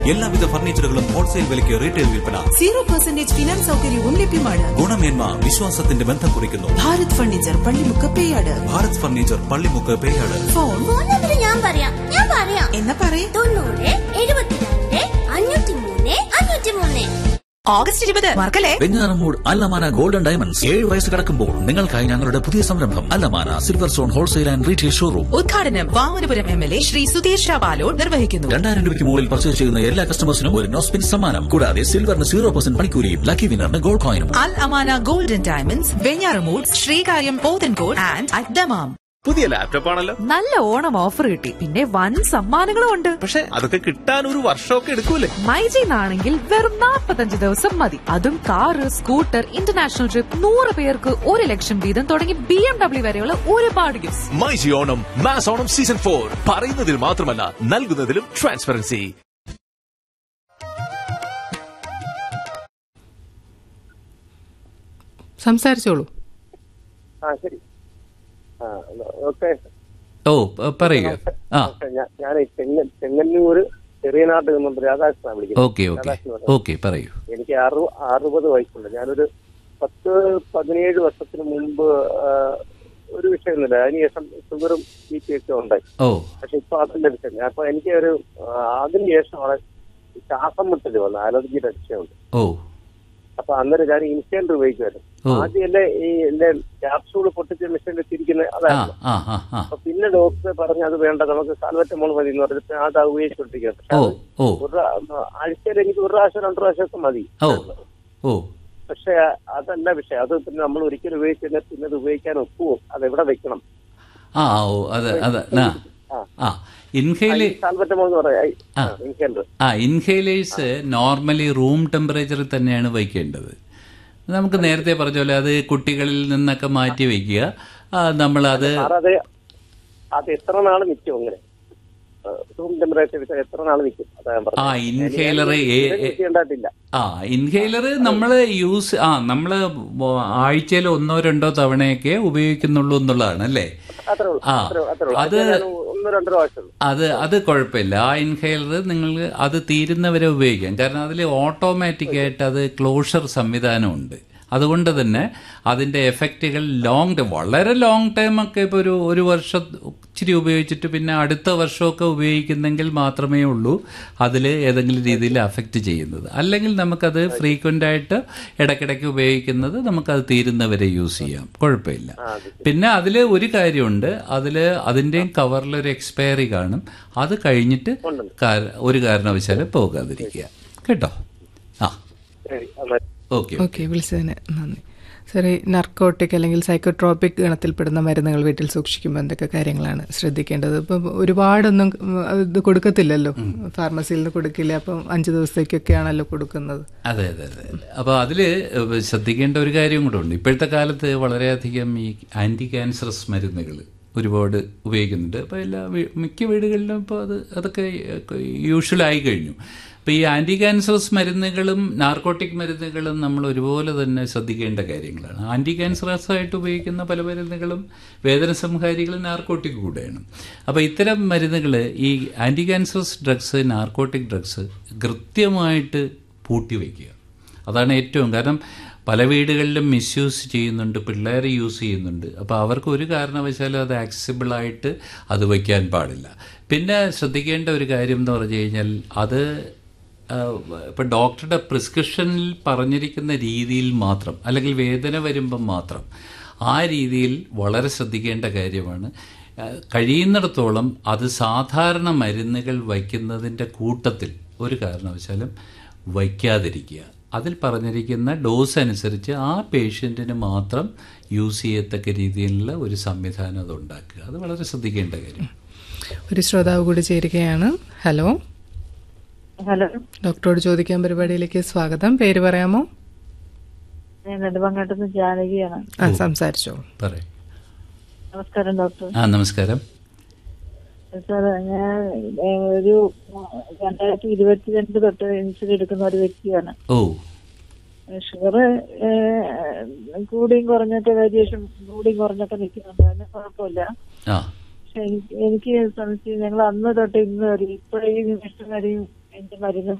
എല്ലാവിധ ഫർണിച്ചറുകളും ഹോൾസെയിൽ വിലയ്ക്ക് റീറ്റെയിൽ വിൽപ്പന സീറോ പെർസെന്റേജ് ഫിനാൻസ് സൗകര്യവും ലഭ്യമാണ് ഗുണമേന്മ വിശ്വാസത്തിന്റെ ബന്ധം കുറിക്കുന്നു Bharat furniture Pallimukku Peyad Bharat furniture Pallimukku Peyad phone phone number ഞാൻ പറയാം ഞാൻ പറയാം എന്നാ പറയേ തൊണ്ണൂറ് എഴുപത്തിരണ്ട് അഞ്ഞൂറ്റി മൂന്ന് അഞ്ഞൂറ്റി മൂന്ന് ഓഗസ്റ്റ് ഇരുപത് മറക്കല്ലേ വെഞ്ഞാറമൂട് അല്ലമാന ഗോൾഡൻ ഡയമണ്ട്സ് ഏഴ് വയസ്സ് കടക്കുമ്പോൾ നിങ്ങൾക്കായി ഞങ്ങളുടെ പുതിയ സംരംഭം അല്ലമാന silver stone wholesale and retail showroom ഉദ്ഘാടനം Vamanapuram M L A Shri Sudheer ഷാബാലോ നിർവഹിക്കുന്നു രണ്ടായിരം രൂപയ്ക്ക് മുകളിൽ പർച്ചേസ് ചെയ്യുന്ന എല്ലാ കസ്റ്റമേഴ്സിനും ഒരു നോസ്പിൻ സമ്മാനം കൂടാതെ സിൽവറിന് സീറോ പെർസെന്റ് പണിക്കൂലിയും ലക്കി വിന്നറിന് ഗോൾഡ് കോയിനും Al Amana golden diamonds Venjaramoodu Sreekaryam Pothencode and അദ്ദമാം പുതിയ ലാപ്ടോപ്പ് ആണല്ലോ നല്ല ഓണം ഓഫർ കിട്ടി പിന്നെ വൻ സമ്മാനങ്ങളും ഉണ്ട് പക്ഷെ അതൊക്കെ കിട്ടാൻ ഒരു വർഷമൊക്കെ എടുക്കൂലേ മൈജിന്നാണെങ്കിൽ വെറും 45 ദിവസം മതി അതും കാറ് സ്കൂട്ടർ ഇന്റർനാഷണൽ ട്രിപ്പ് നൂറ് പേർക്ക് ഒരു ലക്ഷം വീതം തുടങ്ങി ബി എം ഡബ്ല്യു വരെയുള്ള ഒരുപാട് gift myG Onam mass Onam season for പറയുന്നതിൽ മാത്രമല്ല നൽകുന്നതിലും ട്രാൻസ്പെറൻസി സംസാരിച്ചോളൂ ആ ശരി ആ ഓക്കെ ഓ പ- പറയുക ആ ഞാൻ ചെങ്ങ ചെങ്ങന്നൂര് ചെറിയനാട്ട് നിന്നും രാധാകൃഷ്ണനാണ് വിളിക്കുന്നത് ഓക്കെ ഓക്കെ രാധാകൃഷ്ണൻ പറഞ്ഞു. ഓക്കെ പറയൂ എനിക്ക് അറു അറുപത് വയസ്സുണ്ട് ഞാനൊരു പത്ത് പതിനേഴ് വർഷത്തിന് മുമ്പ് ആ, ഒരു വിഷയമൊന്നുമില്ല അതിനുശേഷം ഷുഗറും ബി പി ഒക്കെ ഉണ്ടായി ഓ പക്ഷെ ഇപ്പൊ അതിന്റെ വിഷയം അപ്പൊ എനിക്ക് ഒരു ആ, അതിന് ശേഷമാണ് ശ്വാസം മുട്ടല് വന്നത് അലർജിയുടെ വിഷയമുണ്ട് ഓ അപ്പൊ അന്നേരം ഞാൻ ഇൻസ്റ്റന്റ് ഉപയോഗിക്കുമായിരുന്നു ഓ. ആദ്യം എന്റെ ഈ എന്റെ ക്യാപ്സൂള് പൊട്ടിച്ച് മെഷീനിൽ തിരിക്കുന്ന ആ അതായിരുന്നു ആ ആ ആ അപ്പൊ പിന്നെ ഡോക്ടർ പറഞ്ഞു അത് വേണ്ട നമുക്ക് സാൽവറ്റമോൾ മതി എന്ന് പറഞ്ഞിട്ട് അത് ഉപയോഗിച്ചുകൊണ്ടിരിക്കുക പക്ഷെ ഓ അത് ഓ ഒരു പ്രാ- ആഴ്ചയിൽ എനിക്ക് ഒരു പ്രാവശ്യം രണ്ടു പ്രാവശ്യമൊക്കെ മതി ഓ ഓ പക്ഷെ അതല്ല വിഷയം അത് പിന്നെ നമ്മൾ ഒരിക്കലും ഉപയോഗിച്ച് കഴിഞ്ഞാൽ പിന്നെ അത് ഉപയോഗിക്കാൻ ഒക്കുവോ അത് എവിടെ വെക്കണം ആ ഓ അത് അത് ആ ആ ഇൻഹേലി സാൽവറ്റമോൾ എന്ന് പറയാം ആ. എനിക്കുണ്ട് ആ ഇൻഹേലേഴ്സ് നോർമലി റൂം ടെമ്പറേച്ചറിൽ തന്നെയാണ് വയ്ക്കേണ്ടത് നമുക്ക് നേരത്തെ പറഞ്ഞ പോലെ അത് കുട്ടികളിൽ നിന്നൊക്കെ മാറ്റി വയ്ക്കുക ആ, നമ്മളത് സാർ അത് അത് എത്ര നാൾ നിൽക്കും അങ്ങനെ റൂം ടെമ്പറേച്ചർ എത്ര നാൾ നിൽക്കും അതാ ഞാൻ ആ പറഞ്ഞത് ഇൻഹേലർ ഉണ്ടായിട്ടില്ല ആ ഇൻഹേലർ നമ്മൾ യൂസ് ആ നമ്മൾ ആഴ്ചയിൽ ഒന്നോ രണ്ടോ തവണയൊക്കെ ഉപയോഗിക്കുന്നുള്ളൂ എന്നുള്ളതാണ് അല്ലേ അത്രേ ഉള്ളൂ ആ അത്രേ ഉള്ളൂ, അത്രേ ഉള്ളൂ അത് അത് ഞാൻ ഒന്നോ രണ്ടോ പ്രാവശ്യം ഉള്ളൂ അത് അത് കുഴപ്പമില്ല ആ ഇൻഹേലർ നിങ്ങൾ അത് തീരുന്നവരെ ഉപയോഗിക്കാം കാരണം അതിൽ ഓട്ടോമാറ്റിക് ആയിട്ട് അത് ക്ലോഷർ സംവിധാനമുണ്ട് അതുകൊണ്ട് തന്നെ അതിൻ്റെ എഫക്റ്റുകൾ ലോങ് ടൈം വളരെ ലോങ് ടൈം ഒക്കെ ഇപ്പോൾ ഒരു ഒരു വർഷം ഇച്ചിരി ഉപയോഗിച്ചിട്ട് പിന്നെ അടുത്ത വർഷമൊക്കെ ഉപയോഗിക്കുന്നെങ്കിൽ മാത്രമേ ഉള്ളൂ അതിൽ ഏതെങ്കിലും രീതിയിൽ അഫക്റ്റ് ചെയ്യുന്നത് അല്ലെങ്കിൽ നമുക്കത് ഫ്രീക്വൻ്റ് ആയിട്ട് ഇടയ്ക്കിടയ്ക്ക് ഉപയോഗിക്കുന്നത് നമുക്കത് തീരുന്നവരെ യൂസ് ചെയ്യാം കുഴപ്പമില്ല പിന്നെ അതിൽ ഒരു കാര്യമുണ്ട് അതിൽ അതിൻ്റെയും കവറിൽ ഒരു എക്സ്പയറി കാണും അത് കഴിഞ്ഞിട്ട് കാര- ഒരു കാരണവശാലും പോകാതിരിക്കുക കേട്ടോ ആ ശരി എന്നാ ഓക്കെ ഓക്കെ വിളിച്ചതിന് നന്ദി സാറേ നർക്കോട്ടിക് അല്ലെങ്കിൽ സൈക്കോട്രോപിക് ഗണത്തിൽപ്പെടുന്ന മരുന്നുകൾ വീട്ടിൽ സൂക്ഷിക്കുമ്പോൾ എന്തൊക്കെ കാര്യങ്ങളാണ് ശ്രദ്ധിക്കേണ്ടത് ഇപ്പം ഒരുപാടൊന്നും ഉം, ഇത് കൊടുക്കത്തില്ലല്ലോ ഫാർമസിയിൽ നിന്ന് കൊടുക്കില്ല അപ്പം അഞ്ച് ദിവസത്തേക്കൊക്കെയാണല്ലോ കൊടുക്കുന്നത് അതെ അതെ അതെ അപ്പോൾ അതിൽ ശ്രദ്ധിക്കേണ്ട ഒരു കാര്യം കൂടെ ഉണ്ട് ഇപ്പോഴത്തെ കാലത്ത് വളരെയധികം ഈ ആൻറ്റി ക്യാൻസറസ് മരുന്നുകൾ ഒരുപാട് ഉപയോഗിക്കുന്നുണ്ട് അപ്പോൾ എല്ലാ വീ- മിക്ക വീടുകളിലും ഇപ്പോൾ അത് അതൊക്കെ യൂഷ്വലായി കഴിഞ്ഞു അപ്പോൾ ഈ ആൻറ്റി ക്യാൻസറസ് മരുന്നുകളും നാർക്കോട്ടിക് മരുന്നുകളും നമ്മൾ ഒരുപോലെ തന്നെ ശ്രദ്ധിക്കേണ്ട കാര്യങ്ങളാണ് ആൻറ്റി ക്യാൻസറസ് ആയിട്ട് ഉപയോഗിക്കുന്ന പല മരുന്നുകളും വേദന സംഹാരികളും നാർക്കോട്ടിക് കൂടെയാണ് അപ്പോൾ ഇത്തരം മരുന്നുകൾ ഈ anti cancerous drugs narcotic drugs കൃത്യമായിട്ട് പൂട്ടിവെക്കുക അതാണ് ഏറ്റവും കാരണം പല വീടുകളിലും മിസ്യൂസ് ചെയ്യുന്നുണ്ട് പിള്ളേർ യൂസ് ചെയ്യുന്നുണ്ട് അപ്പോൾ അവർക്ക് ഒരു കാരണവശാലും അത് ആക്സസിബിളായിട്ട് അത് വയ്ക്കാൻ പാടില്ല പിന്നെ ശ്രദ്ധിക്കേണ്ട ഒരു കാര്യം എന്ന് പറഞ്ഞു കഴിഞ്ഞാൽ അത് ഇപ്പം ഡോക്ടറുടെ പ്രിസ്ക്രിപ്ഷനിൽ പറഞ്ഞിരിക്കുന്ന രീതിയിൽ മാത്രം അല്ലെങ്കിൽ വേദന വരുമ്പം മാത്രം ആ രീതിയിൽ വളരെ ശ്രദ്ധിക്കേണ്ട കാര്യമാണ് ആ, കഴിയുന്നിടത്തോളം അത് സാധാരണ മരുന്നുകൾ വയ്ക്കുന്നതിൻ്റെ കൂട്ടത്തിൽ ഒരു കാരണവശാലും വയ്ക്കാതിരിക്കുക അതിൽ പറഞ്ഞിരിക്കുന്ന ഡോസ് അനുസരിച്ച് ആ പേഷ്യൻറ്റിന് മാത്രം യൂസ് ചെയ്യത്തക്ക രീതിയിലുള്ള ഒരു സംവിധാനം അത് ഉണ്ടാക്കുക അത് വളരെ ശ്രദ്ധിക്കേണ്ട കാര്യം ഒരു ശ്രോതാവ് കൂടി ചേരുകയാണ് ഹലോ ഹലോ ഡോക്ടറോട് ചോദിക്കാൻ പരിപാടിയിലേക്ക് സ്വാഗതം പേര് പറയാമോ ഞാൻ നെടുമങ്ങാട്ടുനിന്ന് ജാനകിയാണ് ആ സംസാരിച്ചോളൂ പറയും നമസ്കാരം ഡോക്ടർ ആ നമസ്കാരം സാർ ഞാൻ ഏ, ഒരു രണ്ടായിരത്തി ഇരുപത്തിരണ്ട് തൊട്ട് ഇൻസുലിൻ എടുക്കുന്ന ഒരു വ്യക്തിയാണ് ഓ ഷുഗർ കൂടിയും കുറഞ്ഞൊക്കെ വേരിയേഷൻ കൂടിയും കുറഞ്ഞൊക്കെ നിൽക്കുന്നുണ്ട് അതിന് കുഴപ്പമില്ല ആ പക്ഷെ എനിക്ക് എനിക്ക് സംശയം ഞങ്ങൾ അന്ന് തൊട്ട് ഇന്ന് വരെ ഇപ്പോഴേ ഈ നിമിഷം വരെയും അതിന്റെ മരുന്ന്